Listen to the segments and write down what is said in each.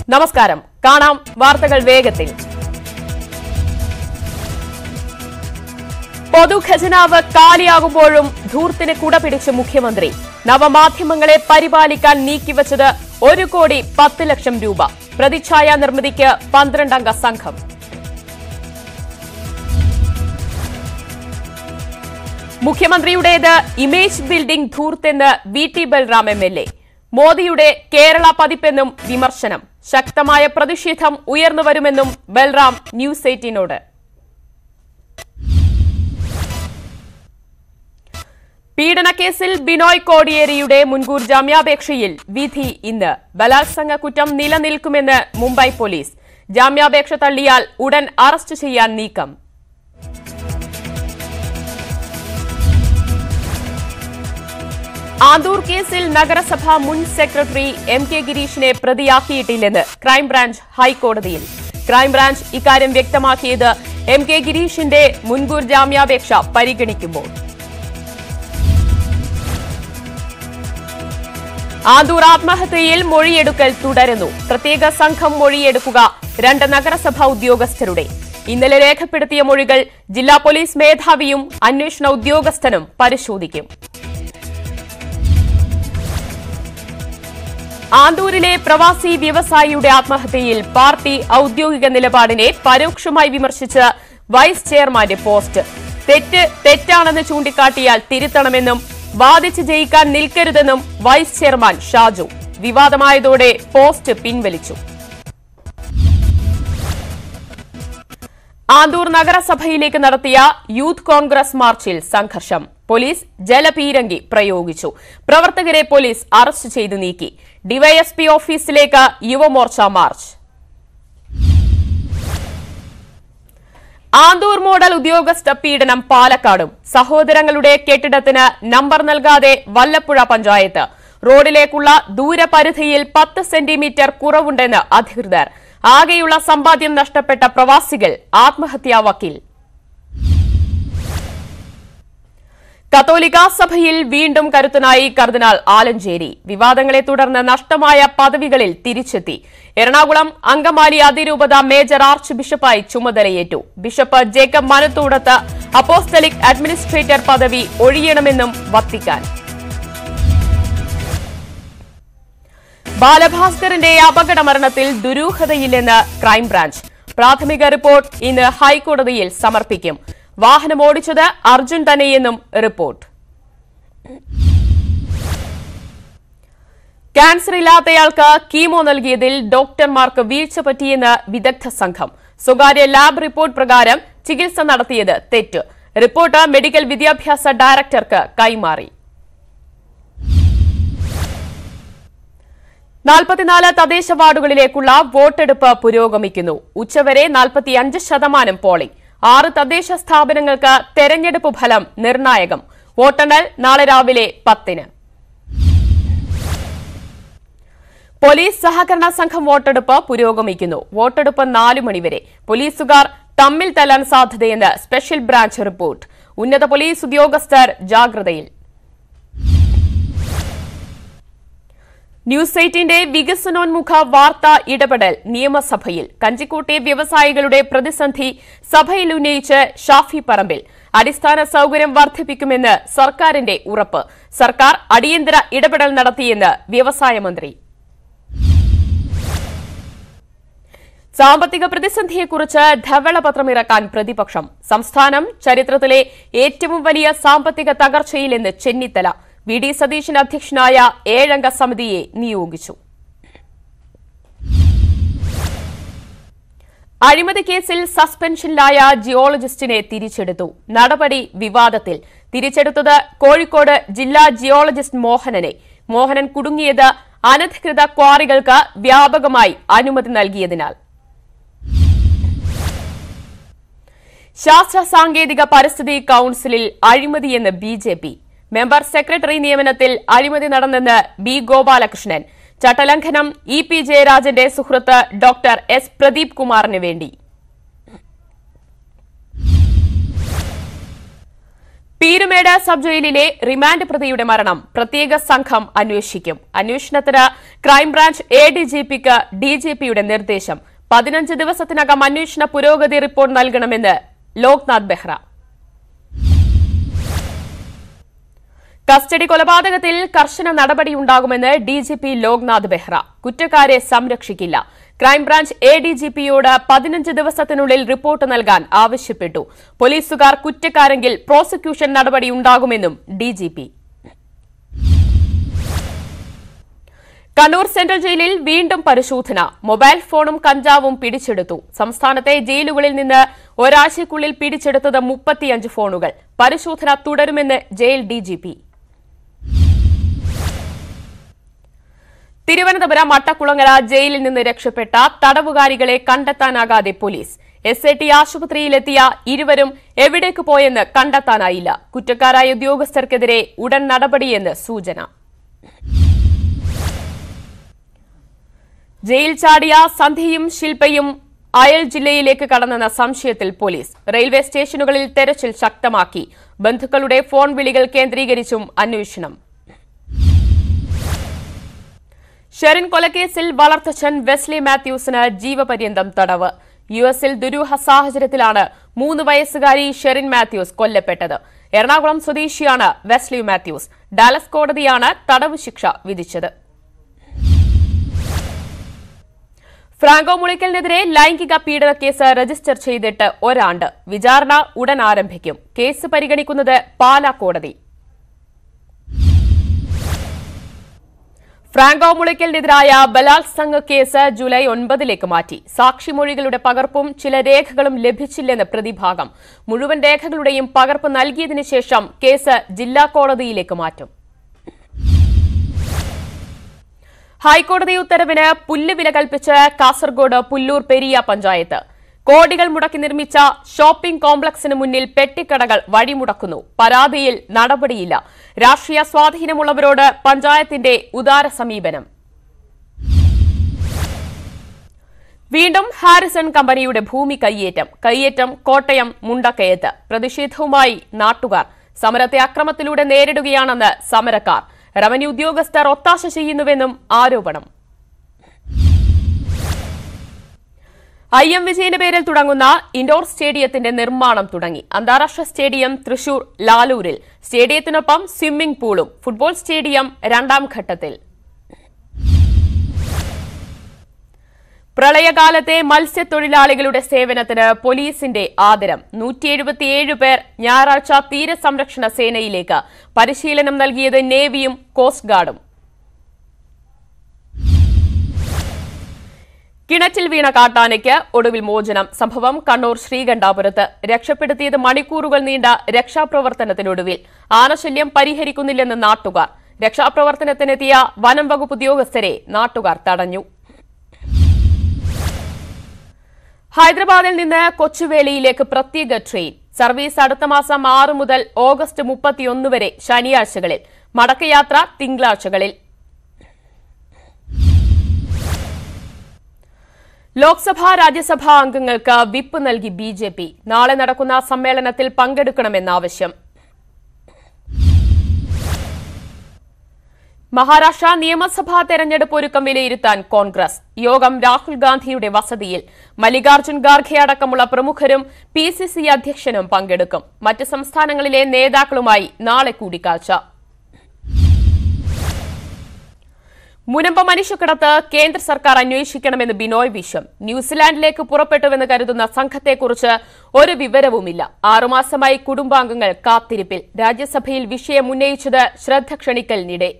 നമസ്കാരം കാണാം വാർത്തകൾ വേഗത്തിൽ പൊതുഖജനാവ് കാലിയാകുമ്പോഴും ധൂർത്തിന് കുടപിടിച്ച് മുഖ്യമന്ത്രി നവമാധ്യമങ്ങളെ പരിപാലിക്കാൻ നീക്കിവച്ചത് ഒരു കോടി പത്ത് ലക്ഷം രൂപ പ്രതിച്ഛായ നിർമ്മിതിക്ക് പന്ത്രണ്ടംഗ സംഘം മുഖ്യമന്ത്രിയുടേത് ഇമേജ് ബിൽഡിംഗ് ധൂർത്തെന്ന് V T Balram M L A മോദിയുടെ കേരള പതിപ്പെന്നും വിമർശനം ശക്തമായ പ്രതിഷേധം ഉയർന്നുവരുമെന്നും ബൽറാം ന്യൂസ് എയ്റ്റീനോട് പീഡനക്കേസിൽ ബിനോയ് കോടിയേരിയുടെ മുൻകൂർ ജാമ്യാപേക്ഷയിൽ വിധി ഇന്ന് ബലാത്സംഗ കുറ്റം നിലനിൽക്കുമെന്ന് മുംബൈ പോലീസ് ജാമ്യാപേക്ഷ തള്ളിയാൽ ഉടൻ അറസ്റ്റ് ചെയ്യാൻ നീക്കം ആന്തൂർ കേസിൽ നഗരസഭ മുൻ സെക്രട്ടറി എം കെ ഗിരീഷിനെ പ്രതിയാക്കിയിട്ടില്ലെന്ന് ക്രൈംബ്രാഞ്ച് ഹൈക്കോടതിയിൽ ക്രൈംബ്രാഞ്ച് ഇക്കാര്യം വ്യക്തമാക്കിയത് എം കെ ഗിരീഷിന്റെ മുൻകൂർ ജാമ്യാപേക്ഷ പരിഗണിക്കുമ്പോൾ ആന്തൂർ ആത്മഹത്യയിൽ മൊഴിയെടുക്കൽ തുടരുന്നു പ്രത്യേക സംഘം മൊഴിയെടുക്കുക രണ്ട് നഗരസഭാ ഉദ്യോഗസ്ഥരുടെ ഇന്നലെ രേഖപ്പെടുത്തിയ മൊഴികൾ ജില്ലാ പോലീസ് മേധാവിയും അന്വേഷണ ഉദ്യോഗസ്ഥനും പരിശോധിക്കും ആന്തൂരിലെ പ്രവാസി വ്യവസായിയുടെ ആത്മഹത്യയിൽ പാർട്ടി ഔദ്യോഗിക നിലപാടിനെ പരോക്ഷമായി വിമർശിച്ച് വൈസ് ചെയർമാന്റെ പോസ്റ്റ് തെറ്റ് തെറ്റാണെന്ന് ചൂണ്ടിക്കാട്ടിയാൽ തിരുത്തണമെന്നും വാദിച്ച് ജയിക്കാൻ നിൽക്കരുതെന്നും വൈസ് ചെയർമാൻ ഷാജു വിവാദമായതോടെ പോസ്റ്റ് പിൻവലിച്ചു ആന്തൂർ നഗരസഭയിലേക്ക് നടത്തിയ യൂത്ത് കോൺഗ്രസ് മാർച്ചിൽ സംഘർഷം പോലീസ് ജലപീരങ്കി പ്രയോഗിച്ചു പ്രവർത്തകരെ പോലീസ് അറസ്റ്റ് ചെയ്തു നീക്കി ഡിവൈഎസ്പി ഓഫീസിലേക്ക് യുവമോർച്ച മാർച്ച് ആന്തൂർ മോഡൽ ഉദ്യോഗസ്ഥ പീഡനം പാലക്കാടും സഹോദരങ്ങളുടെ കെട്ടിടത്തിന് നമ്പർ നൽകാതെ വല്ലപ്പുഴ പഞ്ചായത്ത് റോഡിലേക്കുള്ള ദൂരപരിധിയിൽ പത്ത് സെന്റിമീറ്റർ കുറവുണ്ടെന്ന് അധികൃതർ ആകെയുള്ള സമ്പാദ്യം നഷ്ടപ്പെട്ട പ്രവാസികൾ ആത്മഹത്യാ വക്കീൽ കത്തോലിക്ക സഭയിൽ വീണ്ടും കരുത്തനായി കർദിനാൾ ആലഞ്ചേരി വിവാദങ്ങളെ തുടർന്ന് നഷ്ടമായ പദവികളിൽ തിരിച്ചെത്തി എറണാകുളം അങ്കമാലി അതിരൂപത മേജർ ആർച്ച് ബിഷപ്പായി ചുമതലയേറ്റു bishop Jacob Manathodath apostolic administrator പദവി ഒഴിയണമെന്നും വത്തിക്കാൻ ബാലഭാസ്കറിന്റെ അപകട മരണത്തിൽ ദുരൂഹതയില്ലെന്ന് ക്രൈംബ്രാഞ്ച് പ്രാഥമിക റിപ്പോർട്ട് ഇന്ന് ഹൈക്കോടതിയിൽ സമർപ്പിക്കും വാഹനം ഓടിച്ചത് അർജുൻ തന്നെയെന്നും റിപ്പോർട്ട് ക്യാൻസർ ഇല്ലാത്തയാൾക്ക് കീമോ നൽകിയതിൽ ഡോക്ടർമാർക്ക് വീഴ്ച പറ്റിയെന്ന് വിദഗ്ധ സംഘം സ്വകാര്യ ലാബ് റിപ്പോർട്ട് പ്രകാരം ചികിത്സ നടത്തിയത് തെറ്റ് റിപ്പോർട്ട് മെഡിക്കൽ വിദ്യാഭ്യാസ ഡയറക്ടർക്ക് കൈമാറി നാൽപ്പത്തിനാല് തദ്ദേശ വാർഡുകളിലേക്കുള്ള വോട്ടെടുപ്പ് പുരോഗമിക്കുന്നു ഉച്ചവരെ നാൽപ്പത്തിയഞ്ച് ശതമാനം പോളിംഗ് ആറ് തദ്ദേശ സ്ഥാപനങ്ങൾക്ക് തെരഞ്ഞെടുപ്പ് ഫലം നിർണായകം വോട്ടെണ്ണൽ നാളെ രാവിലെ പത്തിന് പോലീസ് സഹകരണ സംഘം വോട്ടെടുപ്പ് പുരോഗമിക്കുന്നു വോട്ടെടുപ്പ് നാലു മണിവരെ പോലീസുകാർ തമ്മിൽ തല്ലാൻ സാധ്യതയെന്ന് സ്പെഷ്യൽ ബ്രാഞ്ച് റിപ്പോർട്ട് ഉന്നത പോലീസ് ഉദ്യോഗസ്ഥർ ജാഗ്രതയിൽ ന്യൂസ് എയ്റ്റിന്റെ വികസനോന്മുഖ വാർത്താ ഇടപെടൽ നിയമസഭയിൽ കഞ്ചിക്കോട്ടെ വ്യവസായികളുടെ പ്രതിസന്ധി സഭയിൽ ഉന്നയിച്ച് ഷാഫി പറമ്പിൽ അടിസ്ഥാന സൌകര്യം വർദ്ധിപ്പിക്കുമെന്ന് സർക്കാരിന്റെ ഉറപ്പ് സർക്കാർ അടിയന്തര ഇടപെടൽ നടത്തിയെന്ന് വ്യവസായ മന്ത്രി സാമ്പത്തിക പ്രതിസന്ധിയെക്കുറിച്ച് ധവളപത്രമിറക്കാൻ പ്രതിപക്ഷം സംസ്ഥാനം ചരിത്രത്തിലെ ഏറ്റവും വലിയ സാമ്പത്തിക തകർച്ചയിലെന്ന് ചെന്നിത്തല വി ഡി സതീശൻ അധ്യക്ഷനായ ഏഴംഗ സമിതിയെ നിയോഗിച്ചു അഴിമതി കേസിൽ സസ്പെൻഷനിലായ ജിയോളജിസ്റ്റിനെ തിരിച്ചെടുത്തു നടപടി വിവാദത്തിൽ തിരിച്ചെടുത്തത് കോഴിക്കോട് ജില്ലാ ജിയോളജിസ്റ്റ് മോഹനനെ മോഹനൻ കുടുങ്ങിയത് അനധികൃത ക്വാറികൾക്ക് വ്യാപകമായി അനുമതി നൽകിയതിനാൽ ശാസ്ത്ര സാങ്കേതിക പരിസ്ഥിതി കൌൺസിലിൽ അഴിമതിയെന്ന് B J P member secretary നിയമനത്തിൽ അഴിമതി നടന്നെന്ന് ബി ഗോപാലകൃഷ്ണൻ ചട്ടലംഘനം ഇ പി ജയരാജന്റെ സുഹൃത്ത് ഡോക്ടർ എസ് പ്രദീപ് കുമാറിന് വേണ്ടി പീരുമേട് സബ് ജയിലിലെ റിമാൻഡ് പ്രതിയുടെ മരണം പ്രത്യേക സംഘം അന്വേഷിക്കും അന്വേഷണത്തിന് ക്രൈംബ്രാഞ്ച് എ ഡി ജി പിക്ക് ഡി ജി പിയുടെ നിർദ്ദേശം പതിനഞ്ച് ദിവസത്തിനകം അന്വേഷണ പുരോഗതി റിപ്പോർട്ട് നൽകണമെന്ന് ലോക്നാഥ് ബെഹ്റ കസ്റ്റഡി കൊലപാതകത്തിൽ കർശന നടപടിയുണ്ടാകുമെന്ന് D G P Loknath Behra കുറ്റക്കാരെ സംരക്ഷിക്കില്ല ക്രൈംബ്രാഞ്ച് എ ഡി ജി പിയോട് പതിനഞ്ച് ദിവസത്തിനുള്ളിൽ റിപ്പോർട്ട് നൽകാൻ ആവശ്യപ്പെട്ടു പോലീസുകാർ കുറ്റക്കാരെങ്കിൽ പ്രോസിക്യൂഷൻ നടപടിയുണ്ടാകുമെന്നും D G P Kannur central ജയിലിൽ വീണ്ടും പരിശോധന മൊബൈൽ ഫോണും കഞ്ചാവും പിടിച്ചെടുത്തു സംസ്ഥാനത്തെ ജയിലുകളിൽ നിന്ന് ഒരാഴ്ചയ്ക്കുള്ളിൽ പിടിച്ചെടുത്തത് മുപ്പത്തിയഞ്ച് ഫോണുകൾ പരിശോധന തുടരുമെന്ന് ജയിൽ ഡിജിപി തിരുവനന്തപുരം മട്ടക്കുളങ്ങര ജയിലിൽ നിന്ന് രക്ഷപ്പെട്ട തടവുകാരികളെ കണ്ടെത്താനാകാതെ പോലീസ് എസ് ഐ ടി ആശുപത്രിയിലെത്തിയ ഇരുവരും എവിടേക്ക് പോയെന്ന് കണ്ടെത്താനായില്ല കുറ്റക്കാരായ ഉദ്യോഗസ്ഥർക്കെതിരെ ഉടൻ നടപടിയെന്ന് സൂചന ജയിൽ ചാടിയ സന്ധ്യയും ശില്പയും അയൽ ജില്ലയിലേക്ക് കടന്നെന്ന സംശയത്തിൽ പോലീസ് റെയിൽവേ സ്റ്റേഷനുകളിൽ തെരച്ചിൽ ശക്തമാക്കി ബന്ധുക്കളുടെ ഫോൺ വിളികൾ കേന്ദ്രീകരിച്ചും അന്വേഷണം ഷെറിൻ കൊലക്കേസിൽ വളർത്തച്ഛൻ വെസ്ലി മാത്യൂസിന് ജീവപര്യന്തം തടവ് യു എസിൽ ദുരൂഹ സാഹചര്യത്തിലാണ് മൂന്ന് വയസ്സുകാരി ഷെറിൻ മാത്യൂസ് കൊല്ലപ്പെട്ടത് എറണാകുളം സ്വദേശിയാണ് വെസ്ലി മാത്യൂസ് ഡാലസ് കോടതിയാണ് തടവ് ശിക്ഷ വിധിച്ചത് ഫ്രാങ്കോ മുളിക്കലിനെതിരെ ലൈംഗിക പീഡന കേസ് രജിസ്റ്റർ ചെയ്തിട്ട് ഒരാണ്ട് വിചാരണ ഉടൻ ആരംഭിക്കും കേസ് പരിഗണിക്കുന്നത് പാലാ കോടതി ഫ്രാങ്കോ മുളിക്കലിനെതിരായ ബലാത്സംഗ കേസ് ജൂലൈ ഒൻപതിലേക്ക് മാറ്റി സാക്ഷിമൊഴികളുടെ പകർപ്പും ചില രേഖകളും ലഭിച്ചില്ലെന്ന് പ്രതിഭാഗം മുഴുവൻ രേഖകളുടെയും പകർപ്പ് നൽകിയതിനു ശേഷം കേസ് ജില്ലാ കോടതിയിലേക്ക് മാറ്റും ഹൈക്കോടതി ഉത്തരവിന് പുല്ലുവില കൽപ്പിച്ച് കാസർഗോഡ് പുല്ലൂർ പെരിയ പഞ്ചായത്ത് കോടികൾ മുടക്കി നിർമ്മിച്ച ഷോപ്പിംഗ് കോംപ്ലക്സിന് മുന്നിൽ പെട്ടിക്കടകൾ വഴിമുടക്കുന്നു പരാതിയിൽ നടപടിയില്ല രാഷ്ട്രീയ സ്വാധീനമുള്ളവരോട് പഞ്ചായത്തിന്റെ ഉദാര സമീപനം വീണ്ടും ഹാരിസൺ കമ്പനിയുടെ ഭൂമി കയ്യേറ്റം കയ്യേറ്റം കോട്ടയം മുണ്ടക്കയത്ത് പ്രതിഷേധവുമായി നാട്ടുകാർ സമരത്തെ അക്രമത്തിലൂടെ നേരിടുകയാണെന്ന് സമരക്കാർ റവന്യൂ ഉദ്യോഗസ്ഥർ ഒത്താശ ചെയ്യുന്നുവെന്നും ആരോപണം ഐ എം വിജയന്റെ പേരിൽ തുടങ്ങുന്ന ഇൻഡോർ സ്റ്റേഡിയത്തിന്റെ നിർമ്മാണം തുടങ്ങി അന്താരാഷ്ട്ര സ്റ്റേഡിയം തൃശൂർ ലാലൂരിൽ സ്റ്റേഡിയത്തിനൊപ്പം സ്വിമ്മിംഗ് പൂളും ഫുട്ബോൾ സ്റ്റേഡിയം രണ്ടാം ഘട്ടത്തിൽ പ്രളയകാലത്തെ മത്സ്യത്തൊഴിലാളികളുടെ സേവനത്തിന് പോലീസിന്റെ ആദരം നൂറ്റി എഴുപത്തിയേഴ് പേർ ഞായറാഴ്ച തീരസംരക്ഷണ സേനയിലേക്ക് പരിശീലനം നൽകിയത് നേവിയും കോസ്റ്റ് ഗാർഡും കിണറ്റിൽ വീണ കാട്ടാനയ്ക്ക് ഒടുവിൽ മോചനം സംഭവം കണ്ണൂർ ശ്രീകണ്ഠാപുരത്ത് രക്ഷപ്പെടുത്തിയത് മണിക്കൂറുകൾ നീണ്ട രക്ഷാപ്രവർത്തനത്തിനൊടുവിൽ ആനശല്യം പരിഹരിക്കുന്നില്ലെന്ന് നാട്ടുകാർ രക്ഷാപ്രവർത്തനത്തിനെത്തിയ വനം വകുപ്പ് ഉദ്യോഗസ്ഥരെ നാട്ടുകാർ തടഞ്ഞു ഹൈദരാബാദിൽ നിന്ന് കൊച്ചുവേളിയിലേക്ക് പ്രത്യേക ട്രെയിൻ സർവീസ് അടുത്ത മാസം ആറ് മുതൽ ഓഗസ്റ്റ് മുപ്പത്തിയൊന്ന് വരെ ശനിയാഴ്ചകളിൽ മടക്കയാത്ര തിങ്കളാഴ്ചകളിൽ ലോക്സഭാ രാജ്യസഭാ അംഗങ്ങൾക്ക് വിപ്പ് നൽകി ബി ജെ പി നാളെ നടക്കുന്ന സമ്മേളനത്തിൽ പങ്കെടുക്കണമെന്ന ആവശ്യം മഹാരാഷ്ട്ര നിയമസഭാ തെരഞ്ഞെടുപ്പ് ഒരുക്കം വിലയിരുത്താൻ കോൺഗ്രസ് യോഗം രാഹുൽ ഗാന്ധിയുടെ വസതിയിൽ മല്ലികാർജ്ജുൻ ഖാർഖെ അടക്കമുള്ള പ്രമുഖരും പി സി സി അധ്യക്ഷനും പങ്കെടുക്കും മറ്റ് സംസ്ഥാനങ്ങളിലെ നേതാക്കളുമായി നാളെ കൂടിക്കാഴ്ച മുനമ്പ മനുഷ്യക്കടത്ത് കേന്ദ്ര സർക്കാർ അന്വേഷിക്കണമെന്ന് ബിനോയ് വിശ്വം ന്യൂസിലാൻഡിലേക്ക് പുറപ്പെട്ടുവെന്ന് കരുതുന്ന സംഘത്തെക്കുറിച്ച് ഒരു വിവരവുമില്ല ആറുമാസമായി കുടുംബാംഗങ്ങൾ കാത്തിരിപ്പിൽ രാജ്യസഭയിൽ വിഷയം ഉന്നയിച്ചത് ശ്രദ്ധ ക്ഷണിക്കലിനിടെ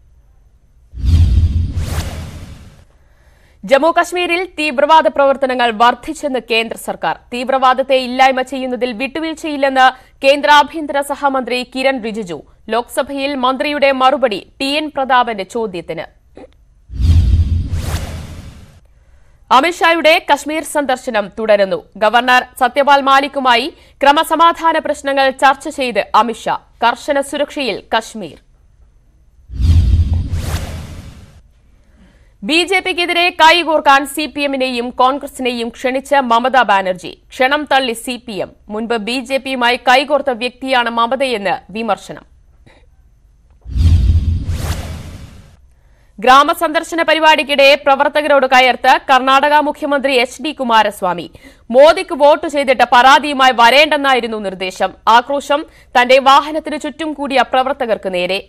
ജമ്മു കശ്മീരിൽ തീവ്രവാദ പ്രവർത്തനങ്ങൾ വർദ്ധിച്ചെന്ന് കേന്ദ്ര സർക്കാർ തീവ്രവാദത്തെ ഇല്ലായ്മ ചെയ്യുന്നതിൽ വിട്ടുവീഴ്ചയില്ലെന്ന് കേന്ദ്ര ആഭ്യന്തര സഹമന്ത്രി കിരൺ റിജിജു ലോക്സഭയിൽ മന്ത്രിയുടെ മറുപടി ടി എൻ പ്രതാപന്റെ ചോദ്യത്തിന് അമിത്ഷായുടെ കശ്മീർ സന്ദർശനം തുടരുന്നു ഗവർണർ സത്യപാൽ മാലിക്കുമായി ക്രമസമാധാന പ്രശ്നങ്ങൾ ചർച്ച ചെയ്ത് അമിത്ഷാ കർശന സുരക്ഷയിൽ കശ്മീർ ബി ജെ പിക്കെതിരെ കൈകോർക്കാൻ സി പി എമ്മിനെയും കോൺഗ്രസിനെയും ക്ഷണിച്ച മമതാ ബാനർജി ക്ഷണം തള്ളി സി പി എം മുൻപ് ബി ജെ പിയുമായി കൈകോർത്ത വ്യക്തിയാണ് മമതയെന്ന് വിമർശനം ഗ്രാമസന്ദർശന പരിപാടിക്കിടെ പ്രവർത്തകരോട് കയർത്ത് കർണാടക മുഖ്യമന്ത്രി എച്ച് ഡി കുമാരസ്വാമി മോദിക്ക് വോട്ട് ചെയ്തിട്ട് പരാതിയുമായി വരേണ്ടെന്നായിരുന്നു നിർദ്ദേശം ആക്രോശം തന്റെ വാഹനത്തിന് ചുറ്റും കൂടിയ പ്രവർത്തകർക്ക് നേരെ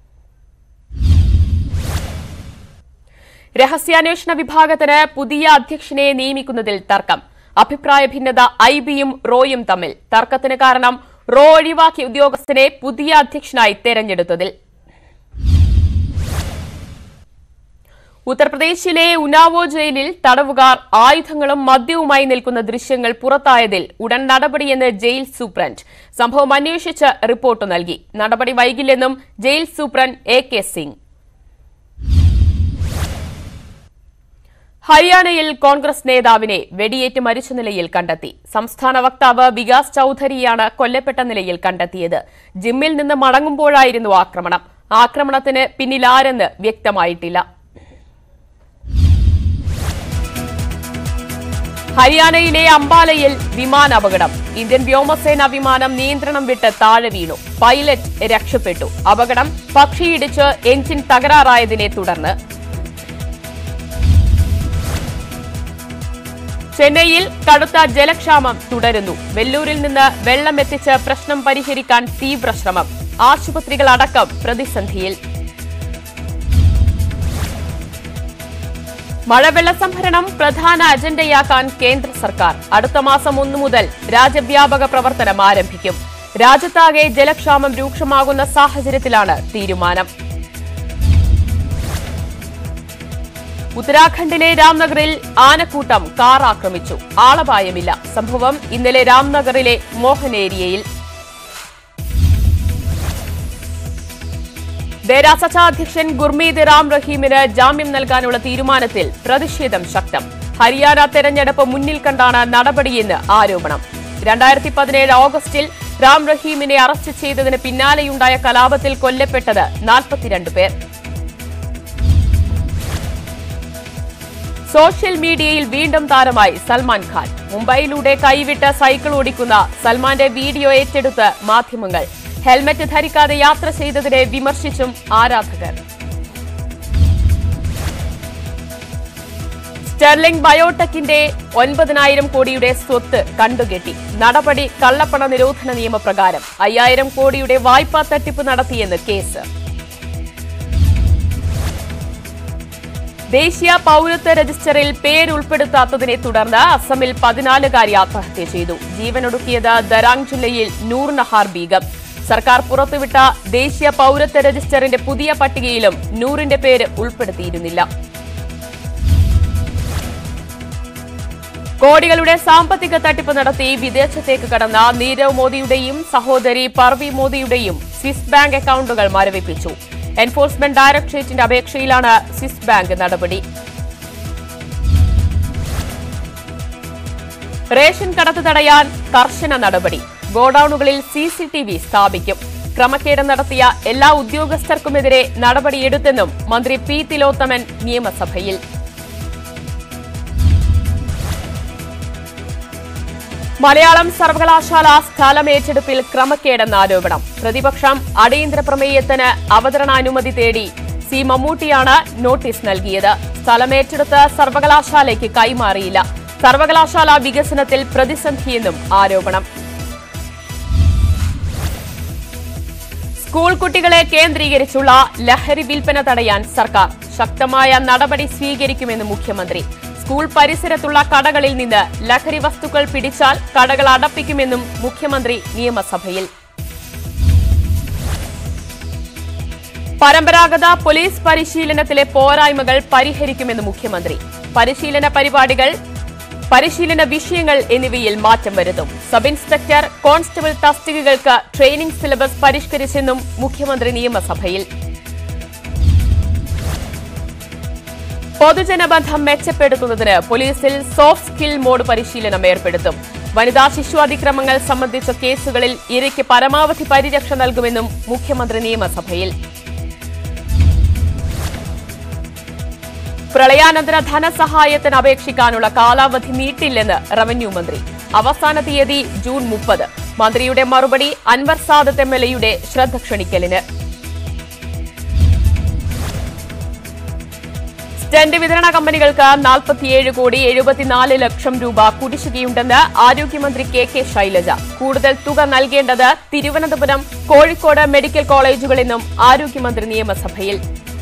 രഹസ്യാന്വേഷണ വിഭാഗത്തിന് പുതിയ അധ്യക്ഷനെ നിയമിക്കുന്നതിൽ തർക്കം അഭിപ്രായ ഭിന്നത ഐ ബിയും റോയും തമ്മിൽ തർക്കത്തിന് കാരണം റോ ഒഴിവാക്കിയ ഉദ്യോഗസ്ഥനെ പുതിയ അധ്യക്ഷനായി തെരഞ്ഞെടുത്തതിൽ ഉത്തർപ്രദേശിലെ ഉനാവോ ജയിലിൽ തടവുകാർ ആയുധങ്ങളും മദ്യവുമായി നിൽക്കുന്ന ദൃശ്യങ്ങൾ പുറത്തായതിൽ ഉടൻ നടപടിയെന്ന് ജയിൽ സൂപ്രണ്ട് സംഭവം അന്വേഷിച്ച് റിപ്പോർട്ട് നൽകി നടപടി വൈകില്ലെന്നും jail superintendent A K Singh ഹരിയാനയിൽ കോൺഗ്രസ് നേതാവിനെ വെടിയേറ്റ് മരിച്ച നിലയിൽ കണ്ടെത്തി സംസ്ഥാന വക്താവ് വികാസ് ചൌധരിയാണ് കൊല്ലപ്പെട്ട നിലയിൽ കണ്ടെത്തിയത് ജിമ്മിൽ നിന്ന് മടങ്ങുമ്പോഴായിരുന്നു ആക്രമണം ആക്രമണത്തിന് പിന്നിലാരെന്ന് വ്യക്തമായിട്ടില്ല ഹരിയാനയിലെ അംബാലയിൽ വിമാനാപകടം ഇന്ത്യൻ വ്യോമസേന വിമാനം നിയന്ത്രണം വിട്ട് താഴെ വീണു പൈലറ്റ് രക്ഷപ്പെട്ടു അപകടം പക്ഷിയിടിച്ച് എഞ്ചിൻ തകരാറായതിനെ തുടർന്ന് ചെന്നൈയിൽ കടുത്ത ജലക്ഷാമം തുടരുന്നു വെല്ലൂരിൽ നിന്ന് വെള്ളം എത്തിച്ച് പ്രശ്നം പരിഹരിക്കാൻ തീവ്ര ശ്രമം ആശുപത്രികളടക്കം പ്രതിസന്ധിയിൽ മഴവെള്ള സംഭരണം പ്രധാന അജണ്ടയാക്കാൻ കേന്ദ്ര സർക്കാർ അടുത്ത മാസം ഒന്നു മുതൽ രാജ്യവ്യാപക പ്രവർത്തനം ആരംഭിക്കും രാജ്യത്താകെ ജലക്ഷാമം രൂക്ഷമാകുന്ന സാഹചര്യത്തിലാണ് തീരുമാനം ഉത്തരാഖണ്ഡിലെ രാംനഗറിൽ ആനക്കൂട്ടം കാർ ആക്രമിച്ചു ആളപായമില്ല സംഭവം ഇന്നലെ രാംനഗറിലെ മോഹൻ ഏരിയയിൽ ദേരാസച്ച അധ്യക്ഷൻ ഗുർമീത് റാം റഹീമിന് ജാമ്യം നൽകാനുള്ള തീരുമാനത്തിൽ പ്രതിഷേധം ശക്തം ഹരിയാന തെരഞ്ഞെടുപ്പ് മുന്നിൽ കണ്ടാണ് നടപടിയെന്ന് ആരോപണം രണ്ടായിരത്തി പതിനേഴ് ഓഗസ്റ്റിൽ റാം റഹീമിനെ അറസ്റ്റ് ചെയ്തതിന് പിന്നാലെയുണ്ടായ കലാപത്തിൽ കൊല്ലപ്പെട്ടത് നാൽപ്പത്തിരണ്ട് പേർ സോഷ്യൽ മീഡിയയിൽ വീണ്ടും താരമായി സൽമാൻ ഖാൻ മുംബൈയിലൂടെ കൈവിട്ട് സൈക്കിൾ ഓടിക്കുന്ന സൽമാന്റെ വീഡിയോ ഏറ്റെടുത്ത് മാധ്യമങ്ങൾ ഹെൽമറ്റ് ധരിക്കാതെ യാത്ര ചെയ്തതിനെ വിമർശിച്ചും ആരാധകർ സ്റ്റെർലിംഗ് ബയോടെക്കിന്റെ ഒൻപതിനായിരം കോടിയുടെ സ്വത്ത് കണ്ടുകെട്ടി നടപടി കള്ളപ്പണ നിരോധന നിയമപ്രകാരം അയ്യായിരം കോടിയുടെ വായ്പാ തട്ടിപ്പ് നടത്തിയെന്ന് കേസ് ദേശീയ പൌരത്വ രജിസ്റ്ററിൽ പേരുൾപ്പെടുത്താത്തതിനെ തുടർന്ന് അസമിൽ പതിനാലുകാരി ആത്മഹത്യ ചെയ്തു ജീവനൊടുക്കിയത് ദരാങ് ജില്ലയിൽ നൂർ നഹാർ ബീഗം സർക്കാർ പുറത്തുവിട്ട ദേശീയ പൌരത്വ രജിസ്റ്ററിന്റെ പുതിയ പട്ടികയിലും നൂറിന്റെ പേര് ഉൾപ്പെടുത്തിയിരുന്നില്ല കോടികളുടെ സാമ്പത്തിക തട്ടിപ്പ് നടത്തി വിദേശത്തേക്ക് കടന്ന നീരവ് മോദിയുടെയും സഹോദരി പർവി മോദിയുടെയും സ്വിസ് ബാങ്ക് അക്കൌണ്ടുകൾ മരവിപ്പിച്ചു എൻഫോഴ്സ്മെന്റ് ഡയറക്ടറേറ്റിന്റെ അപേക്ഷയിലാണ് സ്വിസ് ബാങ്ക് നടപടി റേഷൻ കടത്ത് തടയാൻ കർശന നടപടി ഗോഡൌണുകളിൽ സിസിടിവി സ്ഥാപിക്കും ക്രമക്കേട് നടത്തിയ എല്ലാ ഉദ്യോഗസ്ഥർക്കുമെതിരെ നടപടിയെടുത്തെന്നും മന്ത്രി പി തിലോത്തമൻ നിയമസഭയിൽ മലയാളം സർവകലാശാല സ്ഥലമേറ്റെടുപ്പിൽ ക്രമക്കേടെന്ന ആരോപണം പ്രതിപക്ഷം അടിയന്തര പ്രമേയത്തിന് അവതരണാനുമതി തേടി സി മമ്മൂട്ടിയാണ് നോട്ടീസ് നൽകിയത് സ്ഥലമേറ്റെടുത്ത് സർവകലാശാലയ്ക്ക് കൈമാറിയില്ല സർവകലാശാല വികസനത്തിൽ പ്രതിസന്ധിയെന്നും ആരോപണം സ്കൂൾ കുട്ടികളെ കേന്ദ്രീകരിച്ചുള്ള ലഹരി വിൽപ്പന തടയാൻ സർക്കാർ ശക്തമായ നടപടി സ്വീകരിക്കുമെന്ന് മുഖ്യമന്ത്രി സ്കൂൾ പരിസരത്തുള്ള കടകളിൽ നിന്ന് ലഹരി വസ്തുക്കൾ പിടിച്ചാൽ കടകൾ അടപ്പിക്കുമെന്നും മുഖ്യമന്ത്രി നിയമസഭയിൽ പരമ്പരാഗത പോലീസ് പരിശീലനത്തിലെ പോരായ്മകൾ പരിഹരിക്കുമെന്ന് മുഖ്യമന്ത്രി പരിശീലന പരിപാടികൾ പരിശീലന വിഷയങ്ങൾ എന്നിവയിൽ മാറ്റം വരുത്തും സബ് ഇൻസ്പെക്ടർ കോൺസ്റ്റബിൾ തസ്തികകൾക്ക് ട്രെയിനിംഗ് സിലബസ് പരിഷ്കരിച്ചെന്നും മുഖ്യമന്ത്രി നിയമസഭയിൽ പൊതുജനബന്ധം മെച്ചപ്പെടുത്തുന്നതിന് പോലീസിൽ സോഫ്റ്റ് സ്കിൽ മോഡ് പരിശീലനം ഏർപ്പെടുത്തും വനിതാ ശിശു അതിക്രമങ്ങൾ സംബന്ധിച്ച കേസുകളിൽ ഇരയ്ക്ക് പരമാവധി പരിരക്ഷ നൽകുമെന്നും മുഖ്യമന്ത്രി നിയമസഭയിൽ പ്രളയാനന്തര ധനസഹായത്തിന് അപേക്ഷിക്കാനുള്ള കാലാവധി നീട്ടില്ലെന്ന് റവന്യൂ മന്ത്രി അവസാന തീയതി ജൂൺ മുപ്പത് മന്ത്രിയുടെ മറുപടി അൻവർ സാദത്ത് എം എൽ എയുടെ ശ്രദ്ധ ക്ഷണിക്കലിന് സ്റ്റെന്റ് വിതരണ കമ്പനികൾക്ക് നാൽപ്പത്തിയേഴ് കോടി എഴുപത്തിനാല് ലക്ഷം രൂപ കുടിശ്ശികയുണ്ടെന്ന് ആരോഗ്യമന്ത്രി കെ കെ ശൈലജ കൂടുതൽ തുക നൽകേണ്ടത് തിരുവനന്തപുരം കോഴിക്കോട് മെഡിക്കൽ കോളേജുകളെന്നും ആരോഗ്യമന്ത്രി നിയമസഭയിൽ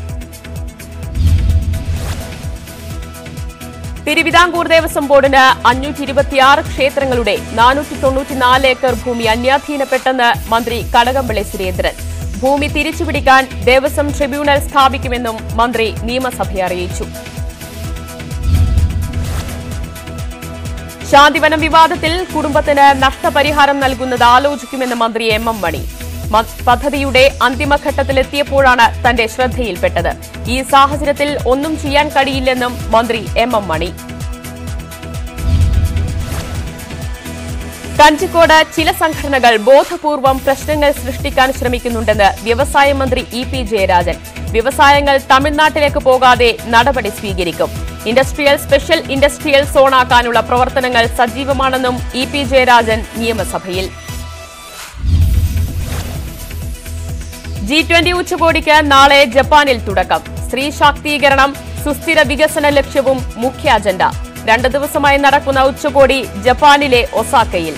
തിരുവിതാംകൂർ ദേവസ്വം ബോർഡിന് അഞ്ഞൂറ്റി ഇരുപത്തിയാറ് ക്ഷേത്രങ്ങളുടെ നാനൂറ്റി തൊണ്ണൂറ്റിനാല് ഏക്കർ ഭൂമി അന്യാധീനപ്പെട്ടെന്ന് മന്ത്രി കടകംപള്ളി സുരേന്ദ്രൻ ഭൂമി തിരിച്ചുപിടിക്കാൻ ദേവസ്വം ട്രിബ്യൂണൽ സ്ഥാപിക്കുമെന്നും മന്ത്രി നിയമസഭയെ അറിയിച്ചു ശാന്തിവനം വിവാദത്തിൽ കുടുംബത്തിന് നഷ്ടപരിഹാരം നൽകുന്നത് ആലോചിക്കുമെന്ന് മന്ത്രി എം എം മണി മ- പദ്ധതിയുടെ അന്തിമഘട്ടത്തിലെത്തിയപ്പോഴാണ് തന്റെ ശ്രദ്ധയിൽപ്പെട്ടത് ഈ സാഹചര്യത്തിൽ ഒന്നും ചെയ്യാൻ കഴിയില്ലെന്നും മന്ത്രി എം എം മണി കഞ്ചിക്കോട് ചില സംഘടനകൾ ബോധപൂർവം പ്രശ്നങ്ങൾ സൃഷ്ടിക്കാൻ ശ്രമിക്കുന്നുണ്ടെന്ന് വ്യവസായ മന്ത്രി ഇ പി ജയരാജൻ വ്യവസായങ്ങൾ തമിഴ്നാട്ടിലേക്ക് പോകാതെ നടപടി സ്വീകരിക്കും ഇൻഡസ്ട്രിയൽ സ്പെഷ്യൽ ഇൻഡസ്ട്രിയൽ സോണാക്കാനുള്ള പ്രവർത്തനങ്ങൾ സജീവമാണെന്നും ഇ പി ജയരാജൻ നിയമസഭയിൽ ജി ട്വന്റി ഉച്ചകോടിക്ക് നാളെ ജപ്പാനിൽ തുടക്കം സ്ത്രീ ശാക്തീകരണം സുസ്ഥിര വികസന ലക്ഷ്യവും മുഖ്യ അജണ്ട രണ്ട് ദിവസമായി നടക്കുന്ന ഉച്ചകോടി ജപ്പാനിലെ ഒസാക്കയിൽ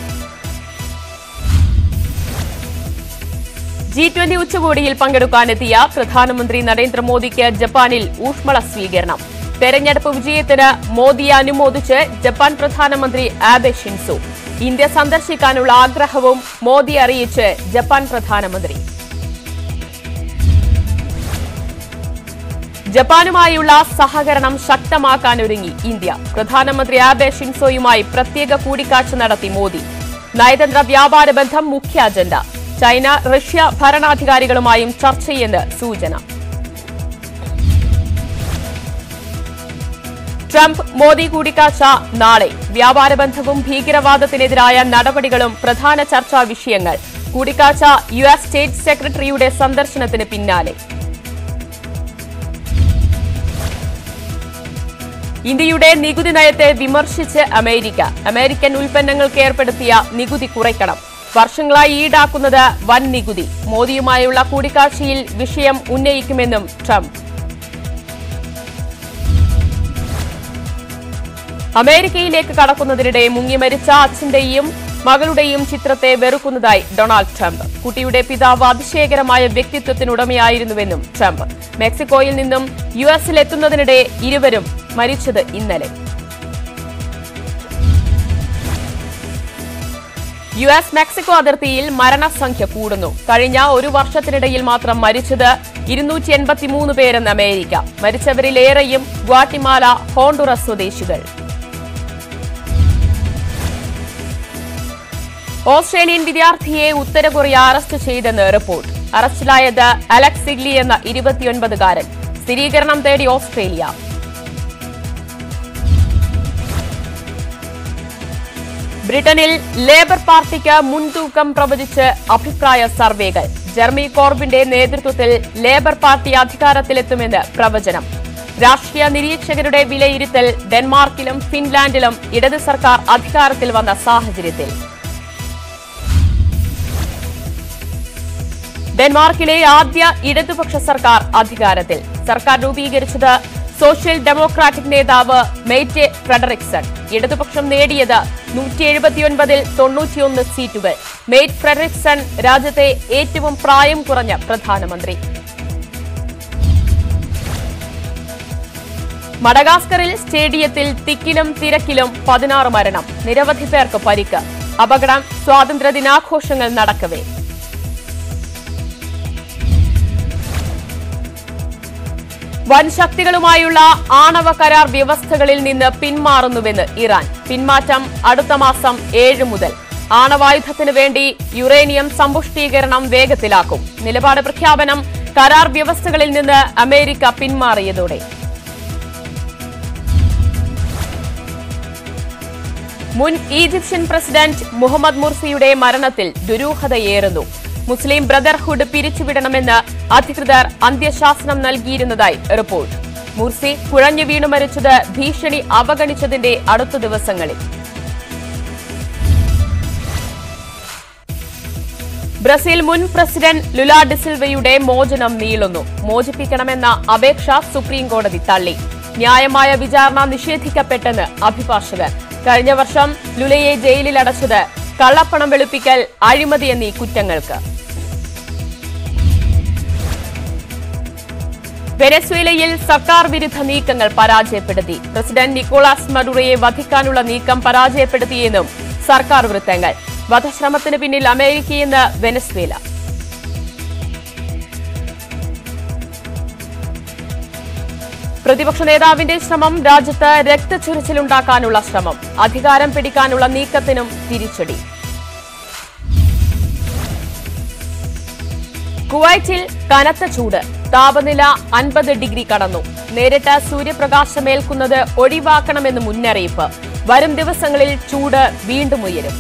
ജി ട്വന്റി ഉച്ചകോടിയിൽ പങ്കെടുക്കാനെത്തിയ പ്രധാനമന്ത്രി നരേന്ദ്രമോദിക്ക് ജപ്പാനിൽ ഊഷ്മള സ്വീകരണം തെരഞ്ഞെടുപ്പ് വിജയത്തിന് മോദിയെ അനുമോദിച്ച് ജപ്പാൻ പ്രധാനമന്ത്രി ആബെ ഷിൻസു ഇന്ത്യ സന്ദർശിക്കാനുള്ള ആഗ്രഹവും മോദി അറിയിച്ച് ജപ്പാൻ പ്രധാനമന്ത്രി ജപ്പാനുമായുള്ള സഹകരണം ശക്തമാക്കാനൊരുങ്ങി ഇന്ത്യ പ്രധാനമന്ത്രി ആബെ ഷിൻസോയുമായി പ്രത്യേക കൂടിക്കാഴ്ച നടത്തി മോദി നയതന്ത്ര വ്യാപാര ബന്ധം മുഖ്യ അജണ്ട ചൈന റഷ്യ ഭരണാധികാരികളുമായും ചർച്ചയെന്ന് സൂചന ട്രംപ് മോദി കൂടിക്കാഴ്ച നാളെ വ്യാപാര ബന്ധവും ഭീകരവാദത്തിനെതിരായ നടപടികളും പ്രധാന ചർച്ചാ വിഷയങ്ങൾ കൂടിക്കാഴ്ച യു എസ് സ്റ്റേറ്റ് സെക്രട്ടറിയുടെ സന്ദർശനത്തിന് പിന്നാലെ ഇന്ത്യയുടെ നികുതി നയത്തെ വിമർശിച്ച് അമേരിക്ക അമേരിക്കൻ ഉൽപ്പന്നങ്ങൾക്ക് ഏർപ്പെടുത്തിയ നികുതി കുറയ്ക്കണം വർഷങ്ങളായി ഈടാക്കുന്നത് വൻ നികുതി മോദിയുമായുള്ള കൂടിക്കാഴ്ചയിൽ വിഷയം ഉന്നയിക്കുമെന്നും ട്രംപ് അമേരിക്കയിലേക്ക് കടക്കുന്നതിനിടെ മുങ്ങിമരിച്ച അച്ഛന്റെയും മകളുടെയും ചിത്രത്തെ വെറുക്കുന്നതായി ഡൊണാൾഡ് ട്രംപ് കുട്ടിയുടെ പിതാവ് അതിശയകരമായ വ്യക്തിത്വത്തിനുടമയായിരുന്നുവെന്നും ട്രംപ് മെക്സിക്കോയിൽ നിന്നും യു എസിലെത്തുന്നതിനിടെ ഇരുവരും മരിച്ചത് ഇന്നലെ യു എസ് മെക്സിക്കോ അതിർത്തിയിൽ മരണസംഖ്യ കൂടുന്നു കഴിഞ്ഞ ഒരു വർഷത്തിനിടയിൽ മാത്രം മരിച്ചത് ഇരുന്നൂറ്റി എൺപത്തിമൂന്ന് പേരെന്ന് അമേരിക്ക മരിച്ചവരിലേറെയും ഗ്വാട്ടിമാല ഹോണ്ടുറസ് സ്വദേശികൾ ഓസ്ട്രേലിയൻ വിദ്യാർത്ഥിയെ ഉത്തര കൊറിയ അറസ്റ്റ് ചെയ്തെന്ന് റിപ്പോർട്ട് അറസ്റ്റിലായത് അലക്സ് സിഗ്ലി എന്ന ഇരുപത്തിയൊൻപതുകാരൻ സ്ഥിരീകരണം തേടി ഓസ്ട്രേലിയ ബ്രിട്ടനിൽ ലേബർ പാർട്ടിക്ക് മുൻതൂക്കം പ്രവചിച്ച് അഭിപ്രായ സർവേകൾ ജെർമി കോർബിന്റെ നേതൃത്വത്തിൽ ലേബർ പാർട്ടി അധികാരത്തിലെത്തുമെന്ന് പ്രവചനം രാഷ്ട്രീയ നിരീക്ഷകരുടെ വിലയിരുത്തൽ ഡെൻമാർക്കിലും ഫിൻലാൻഡിലും ഇടത് സർക്കാർ അധികാരത്തിൽ വന്ന സാഹചര്യത്തിൽ ഡെൻമാർക്കിലെ ആദ്യ ഇടതുപക്ഷ സർക്കാർ അധികാരത്തിൽ സർക്കാർ രൂപീകരിച്ചത് സോഷ്യൽ ഡെമോക്രാറ്റിക് നേതാവ് മെയ്റ്റെ ഫ്രെഡറിക്സൺ ഇടതുപക്ഷം നേടിയത് നൂറ്റി എഴുപത്തിയൊൻപതിൽ തൊണ്ണൂറ്റിയൊന്ന് സീറ്റുകൾ മെയ്റ്റ് ഫ്രെഡറിക്സൺ രാജ്യത്തെ ഏറ്റവും പ്രായം കുറഞ്ഞ പ്രധാനമന്ത്രി മഡഗാസ്കറിൽ സ്റ്റേഡിയത്തിൽ തിക്കിലും തിരക്കിലും പതിനാറ് മരണം നിരവധി പേർക്ക് പരിക്ക് അപകടം സ്വാതന്ത്ര്യ ദിനാഘോഷങ്ങൾ നടക്കവേ വൻ ശക്തികളുമായുള്ള ആണവ കരാർ വ്യവസ്ഥകളിൽ നിന്ന് പിന്മാറുന്നുവെന്ന് ഇറാൻ പിന്മാറ്റം അടുത്ത മാസം ഏഴ് മുതൽ ആണവായുധത്തിന് വേണ്ടി യുറേനിയം സമ്പുഷ്ടീകരണം വേഗത്തിലാക്കും നിലപാട് പ്രഖ്യാപനം കരാർ വ്യവസ്ഥകളിൽ നിന്ന് അമേരിക്ക പിന്മാറിയതോടെ മുൻ ഈജിപ്ഷ്യൻ പ്രസിഡന്റ് മുഹമ്മദ് മുർസിയുടെ മരണത്തിൽ ദുരൂഹതയേറുന്നു മുസ്ലിം ബ്രദർഹുഡ് പിരിച്ചുവിടണമെന്ന് അധികൃതർ അന്ത്യശാസനം നൽകിയിരുന്നതായി റിപ്പോർട്ട് മുർസി കുഴഞ്ഞു വീണു മരിച്ചത് ഭീഷണി അവഗണിച്ചതിന്റെ അടുത്ത ദിവസങ്ങളിൽ ബ്രസീൽ മുൻ പ്രസിഡന്റ് ലുല ഡിസിൽവയുടെ മോചനം നീളുന്നു മോചിപ്പിക്കണമെന്ന അപേക്ഷ സുപ്രീം കോടതി തള്ളി ന്യായമായ വിചാരണ നിഷേധിക്കപ്പെട്ടെന്ന് അഭിഭാഷകർ കഴിഞ്ഞ വർഷം ലുലയെ ജയിലിൽ അടച്ചത് കള്ളപ്പണം വെളുപ്പിക്കൽ അഴിമതി എന്നീ കുറ്റങ്ങൾക്ക് വെനസ്വേലയിൽ സർക്കാർ വിരുദ്ധ നീക്കങ്ങൾ പരാജയപ്പെടുത്തി പ്രസിഡന്റ് നിക്കോളാസ് മഡുറയെ വധിക്കാനുള്ള നീക്കം പരാജയപ്പെടുത്തിയെന്നും സർക്കാർ വൃത്തങ്ങൾ വധശ്രമത്തിന് പിന്നിൽ അമേരിക്കയെന്ന് വെനസ്വേല പ്രതിപക്ഷ നേതാവിന്റെ ശ്രമം രാജ്യത്ത് രക്തച്ചൊരിച്ചിലുണ്ടാക്കാനുള്ള ശ്രമം അധികാരം പിടിക്കാനുള്ള നീക്കത്തിനും തിരിച്ചടി കുവൈറ്റിൽ കനത്ത ചൂട് താപനില അൻപത് ഡിഗ്രി കടന്നു നേരിട്ട് സൂര്യപ്രകാശമേൽക്കുന്നത് ഒഴിവാക്കണമെന്ന് മുന്നറിയിപ്പ് വരും ദിവസങ്ങളിൽ ചൂട് വീണ്ടും ഉയരും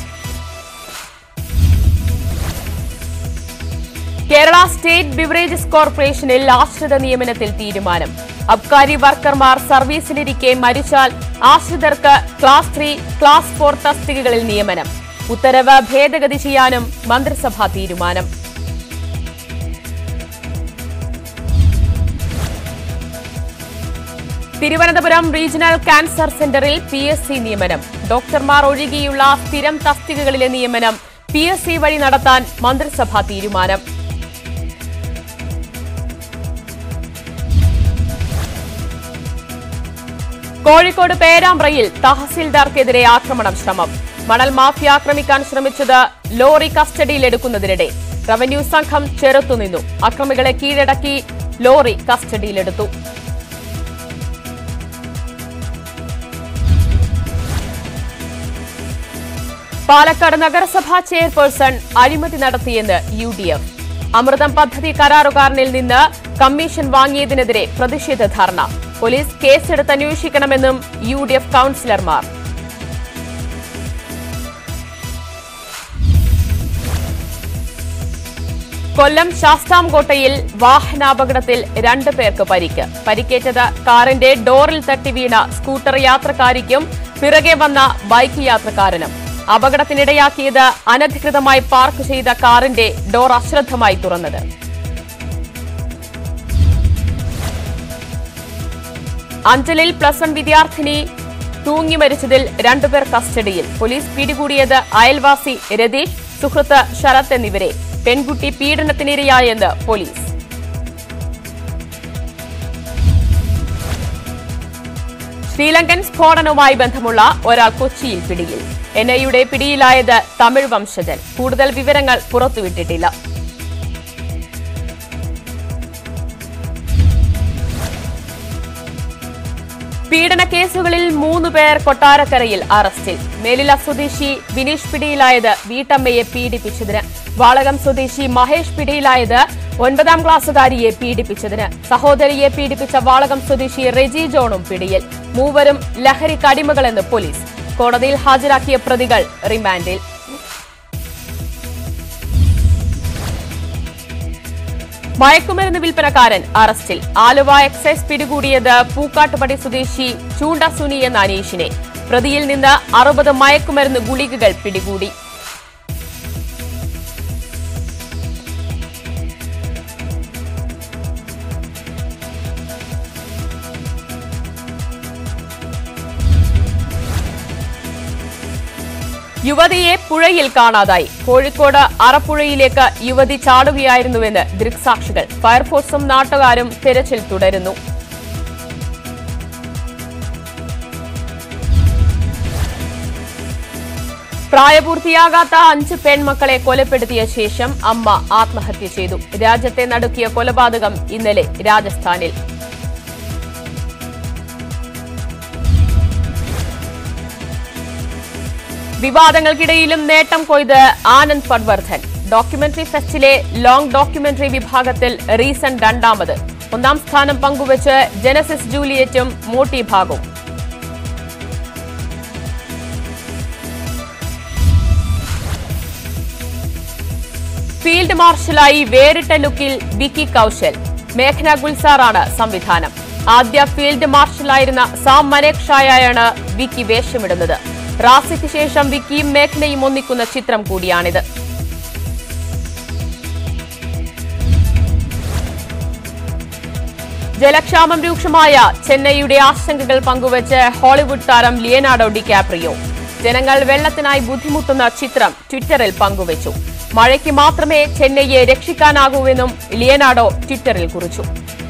കേരള സ്റ്റേറ്റ് ബിവറേജസ് കോർപ്പറേഷനിൽ ആശ്രിത നിയമനത്തിൽ തീരുമാനം അബ്കാരി വർക്കർമാർ സർവീസിലിരിക്കെ മരിച്ചാൽ ആശ്രിതർക്ക് ക്ലാസ് ത്രീ ക്ലാസ് ഫോർ തസ്തികകളിൽ നിയമനം ഉത്തരവ് ഭേദഗതി ചെയ്യാനും മന്ത്രിസഭാ തീരുമാനം തിരുവനന്തപുരം റീജിയണൽ ക്യാൻസർ സെന്ററിൽ പി എസ് സി നിയമനം ഡോക്ടർമാർ ഒഴികെയുള്ള സ്ഥിരം തസ്തികകളിലെ നിയമനം പി എസ് സി വഴി നടത്താൻ മന്ത്രിസഭാ തീരുമാനം കോഴിക്കോട് പേരാമ്പ്രയിൽ തഹസിൽദാർക്കെതിരെ ആക്രമണം ശ്രമം മണൽ മാഫിയ ആക്രമിക്കാൻ ശ്രമിച്ചത് ലോറി കസ്റ്റഡിയിലെടുക്കുന്നതിനിടെ റവന്യൂ സംഘം ചെറുത്തുനിന്നു അക്രമികളെ കീഴടക്കി ലോറി കസ്റ്റഡിയിലെടുത്തു പാലക്കാട് നഗരസഭാ ചെയർപേഴ്സൺ അഴിമതി നടത്തിയെന്ന് യു ഡി എഫ് അമൃതം പദ്ധതി കരാറുകാരനിൽ നിന്ന് കമ്മീഷൻ വാങ്ങിയതിനെതിരെ പ്രതിഷേധ ധർണ പോലീസ് കേസെടുത്ത് അന്വേഷിക്കണമെന്നും യു ഡി എഫ് കൌൺസിലർമാർ കൊല്ലം ശാസ്താംകോട്ടയിൽ വാഹനാപകടത്തിൽ രണ്ട് പേർക്ക് പരിക്ക് പരിക്കേറ്റത് കാറിന്റെ ഡോറിൽ തട്ടി വീണ സ്കൂട്ടർ യാത്രക്കാരിക്കും പിറകെ വന്ന ബൈക്ക് യാത്രക്കാരനും അപകടത്തിനിടയാക്കിയത് അനധികൃതമായി പാർക്ക് ചെയ്ത കാറിന്റെ ഡോർ അശ്രദ്ധമായി തുറന്നത് അഞ്ചലിൽ പ്ലസ് വൺ വിദ്യാർത്ഥിനി തൂങ്ങി മരിച്ചതിൽ രണ്ടുപേർ കസ്റ്റഡിയിൽ പോലീസ് പിടികൂടിയത് അയൽവാസി രതീഷ് സുഹൃത്ത് ശരത് എന്നിവരെ പെൺകുട്ടി പീഡനത്തിനിരയായെന്ന് പോലീസ് ശ്രീലങ്കൻ സ്ഫോടനവുമായി ബന്ധമുള്ള ഒരാൾ കൊച്ചിയിൽ പിടിയിൽ എൻ ഐയുടെ പിടിയിലായത് തമിഴ് വംശജൻ കൂടുതൽ വിവരങ്ങൾ പുറത്തുവിട്ടിട്ടില്ല പീഡന കേസുകളിൽ മൂന്ന് പേർ കൊട്ടാരക്കരയിൽ അറസ്റ്റിൽ മേലില സ്വദേശി വിനീഷ് പിടിയിലായത് വീട്ടമ്മയെ പീഡിപ്പിച്ചതിന് വാളകം സ്വദേശി മഹേഷ് പിടിയിലായത് ഒൻപതാം ക്ലാസ്സുകാരിയെ പീഡിപ്പിച്ചതിന് സഹോദരിയെ പീഡിപ്പിച്ച വാളകം സ്വദേശി റെജി ജോണും പിടിയിൽ മൂവരും ലഹരിക്കടിമകളെന്ന് പോലീസ് കോടതിയിൽ ഹാജരാക്കിയ പ്രതികൾ റിമാൻഡിൽ മയക്കുമരുന്ന് വിൽപ്പനക്കാരൻ അറസ്റ്റിൽ ആലുവ എക്സൈസ് പിടികൂടിയത് പൂക്കാട്ടുപടി സ്വദേശി ചൂണ്ട സുനി എന്ന അനീഷിനെ പ്രതിയിൽ നിന്ന് അറുപത് മയക്കുമരുന്ന് ഗുളികകൾ പിടികൂടി യുവതിയെ പുഴയിൽ കാണാതായി കോഴിക്കോട് അറപ്പുഴയിലേക്ക് യുവതി ചാടുകയായിരുന്നുവെന്ന് ദൃക്സാക്ഷികൾ ഫയർഫോഴ്സും നാട്ടുകാരും തെരച്ചിൽ തുടരുന്നു പ്രായപൂർത്തിയാകാത്ത അഞ്ച് പെൺമക്കളെ കൊലപ്പെടുത്തിയ ശേഷം അമ്മ ആത്മഹത്യ ചെയ്തു രാജ്യത്തെ നടുക്കിയ കൊലപാതകം ഇന്നലെ രാജസ്ഥാനിൽ വിവാദങ്ങൾക്കിടയിലും നേട്ടം കൊയ്ത് ആനന്ദ് പട്വർദ്ധൻ ഡോക്യുമെന്ററി ഫെസ്റ്റിലെ ലോങ് ഡോക്യുമെന്ററി വിഭാഗത്തിൽ റീസൺ രണ്ടാമത് ഒന്നാം സ്ഥാനം പങ്കുവച്ച് ജനസിസ് ജൂലിയറ്റും മോട്ടി ഭാഗവും ഫീൽഡ് മാർഷലായി വേറിട്ട ലുക്കിൽ വിക്കി കൌശൽ മേഘന ഗുൽസാറാണ് സംവിധാനം ആദ്യ ഫീൽഡ് മാർഷലായിരുന്ന സാം മനേക്ഷായാണ് വിക്കി വേഷമിടുന്നത് റാസിക്ക് ശേഷം വിക്കിയും മേഘ്നയും ഒന്നിക്കുന്ന ചിത്രം കൂടിയാണിത് ജലക്ഷാമം രൂക്ഷമായ ചെന്നൈയുടെ ആശങ്കകൾ പങ്കുവച്ച് ഹോളിവുഡ് താരം ലിയനാർഡോ ഡിക്കാപ്രിയോ ജനങ്ങൾ വെള്ളത്തിനായി ബുദ്ധിമുട്ടുന്ന ചിത്രം ട്വിറ്ററിൽ പങ്കുവച്ചു മഴയ്ക്ക് മാത്രമേ ചെന്നൈയെ രക്ഷിക്കാനാകൂവെന്നും ലിയനാർഡോ ട്വിറ്ററിൽ കുറിച്ചു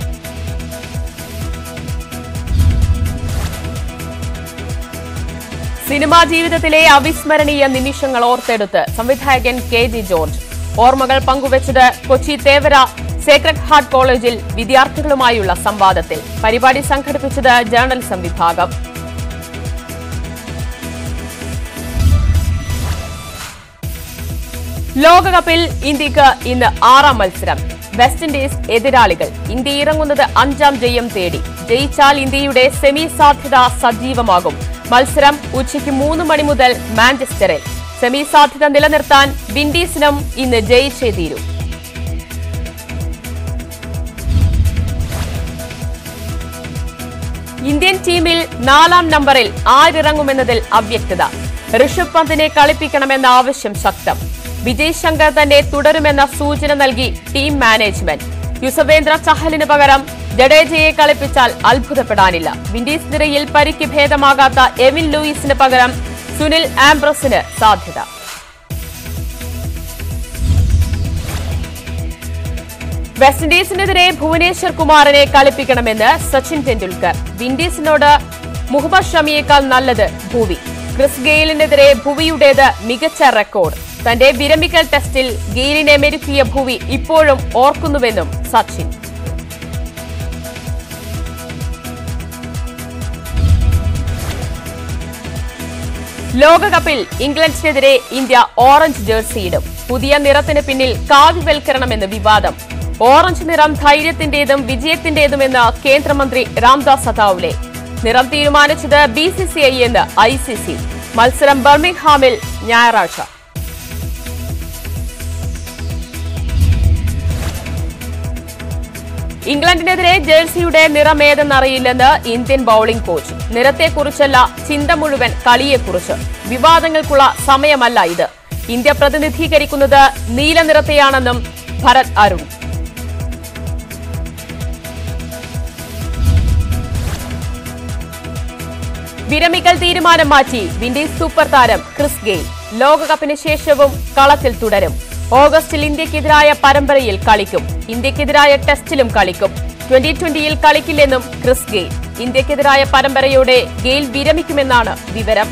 സിനിമാ ജീവിതത്തിലെ അവിസ്മരണീയ നിമിഷങ്ങൾ ഓർത്തെടുത്ത് സംവിധായകൻ കെ ജി ജോർജ് ഓർമ്മകൾ പങ്കുവച്ചത് കൊച്ചി തേവര സേക്രഡ് ഹാർട്ട് കോളേജിൽ വിദ്യാർത്ഥികളുമായുള്ള സംവാദത്തിൽ പരിപാടി സംഘടിപ്പിച്ചത് ജേർണലിസം വിഭാഗം ലോകകപ്പിൽ ഇന്ത്യക്ക് ഇന്ന് ആറാം മത്സരം വെസ്റ്റ് ഇൻഡീസ് എതിരാളികൾ ഇന്ത്യ ഇറങ്ങുന്നത് അഞ്ചാം ജയം തേടി ജയിച്ചാൽ ഇന്ത്യയുടെ സെമി സാധ്യത സജീവമാകും മത്സരം ഉച്ചയ്ക്ക് മൂന്ന് മണി മുതൽ മാഞ്ചസ്റ്ററിൽ സെമി സാധ്യത നിലനിർത്താൻ വിൻഡീസിനും ഇന്ന് ജയിച്ചേ തീരൂ ഇന്ത്യൻ ടീമിൽ നാലാം നമ്പറിൽ ആരിറങ്ങുമെന്നതിൽ അവ്യക്തത ഋഷഭ് പന്തിനെ കളിപ്പിക്കണമെന്ന ആവശ്യം ശക്തം വിജയ് ശങ്കർ തന്നെ തുടരുമെന്ന സൂചന നൽകി ടീം മാനേജ്മെന്റ് യുസവേന്ദ്ര ചഹലിന് പകരം ജഡേജയെ കളിപ്പിച്ചാൽ അത്ഭുതപ്പെടാനില്ല വിൻഡീസ് നിരയിൽ പരിക്ക് ഭേദമാകാത്ത എവിൻ ലൂയിസിന് പകരം സുനിൽ ആംബ്രസിന് സാധ്യത വെസ്റ്റ് ഇൻഡീസിനെതിരെ ഭുവനേശ്വർ കുമാറിനെ കളിപ്പിക്കണമെന്ന് സച്ചിൻ ടെണ്ടുൽക്കർ വിൻഡീസിനോട് മുഹമ്മദ് ഷമിയേക്കാൾ നല്ലത് ഭുവി ക്രിസ് ഗെയിലിനെതിരെ ഭുവിയുടേത് മികച്ച റെക്കോർഡ് തന്റെ വിരമിക്കൽ ടെസ്റ്റിൽ ഗെയിലിനെ മെരുക്കിയ ഭുവി ഇപ്പോഴും ഓർക്കുന്നുവെന്നും സച്ചിൻ ലോകകപ്പിൽ ഇംഗ്ലണ്ടിനെതിരെ ഇന്ത്യ ഓറഞ്ച് ജേഴ്സിയിടും പുതിയ നിറത്തിന് പിന്നിൽ കാവ്യവൽക്കരണമെന്ന് വിവാദം ഓറഞ്ച് നിറം ധൈര്യത്തിന്റേതും വിജയത്തിന്റേതുമെന്ന് കേന്ദ്രമന്ത്രി രാംദാസ് അതാവ്ലെ നിറം തീരുമാനിച്ചത് ബി സി സി ഐ എന്ന് ഐ സി സി മത്സരം ബർമിംഗ്ഹാമിൽ ഞായറാഴ്ച ഇംഗ്ലണ്ടിനെതിരെ ജേഴ്സിയുടെ നിറമേതെന്നറിയില്ലെന്ന് ഇന്ത്യൻ ബൌളിംഗ് കോച്ച് നിറത്തെക്കുറിച്ചല്ല ചിന്ത മുഴുവൻ കളിയെക്കുറിച്ച് വിവാദങ്ങൾക്കുള്ള സമയമല്ല ഇത് ഇന്ത്യ പ്രതിനിധീകരിക്കുന്നത് നീല നിറത്തെയാണെന്നും ഭരത് അരുൺ വിരമിക്കൽ തീരുമാനം മാറ്റി വിൻഡീസ് സൂപ്പർ താരം ക്രിസ് ഗെയിൽ ലോകകപ്പിന് ശേഷവും കളത്തിൽ തുടരും ഓഗസ്റ്റിൽ ഇന്ത്യക്കെതിരായ പരമ്പരയിൽ കളിക്കും ഇന്ത്യക്കെതിരായ ടെസ്റ്റിലും കളിക്കും ട്വന്റി ട്വന്റിയിൽ കളിക്കില്ലെന്നും ക്രിസ് ഗെയിൽ ഇന്ത്യക്കെതിരായ പരമ്പരയോടെ ഗെയിൽ വിരമിക്കുമെന്നാണ് വിവരം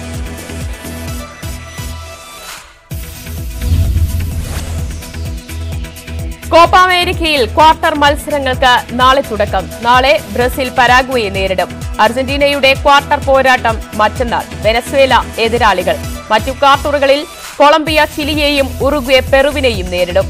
കോപ്പ അമേരിക്കയിൽ ക്വാർട്ടർ മത്സരങ്ങൾക്ക് നാളെ തുടക്കം നാളെ ബ്രസീൽ പരാഗ്വയെ നേരിടും അർജന്റീനയുടെ ക്വാർട്ടർ പോരാട്ടം മറ്റന്നാൾ വെനസ്വേല എതിരാളികൾ മറ്റു ക്വാർട്ടറുകളിൽ കൊളംബിയ ചിലിയെയും ഉറുഗ്വെ പെറുവിനെയും നേരിടും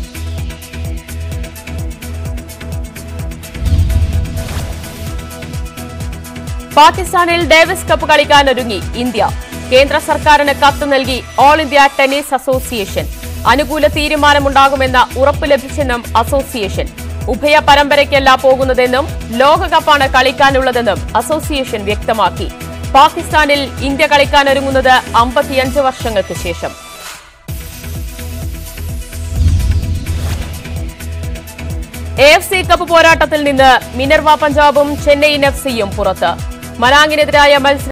പാകിസ്ഥാനിൽ ഡേവിസ് കപ്പ് കളിക്കാൻ ഒരുങ്ങി ഇന്ത്യ കേന്ദ്ര സർക്കാരിന് കത്ത് നൽകി ഓൾ ഇന്ത്യ ടെന്നീസ് അസോസിയേഷൻ അനുകൂല തീരുമാനമുണ്ടാകുമെന്ന ഉറപ്പ് ലഭിച്ചെന്നും അസോസിയേഷൻ ഉഭയ പരമ്പരയ്ക്കല്ല പോകുന്നതെന്നും ലോകകപ്പാണ് കളിക്കാനുള്ളതെന്നും അസോസിയേഷൻ വ്യക്തമാക്കി പാകിസ്ഥാനിൽ ഇന്ത്യ കളിക്കാനൊരുങ്ങുന്നത് അമ്പത്തിയഞ്ച് വർഷങ്ങൾക്ക് ശേഷം എ എഫ് സി കപ്പ് പോരാട്ടത്തിൽ നിന്ന് മിനർവ പഞ്ചാബും ചെന്നൈയിൻ എഫ് സിയും പുറത്ത് മനാങ്ങിനെതിരായ മത്സരം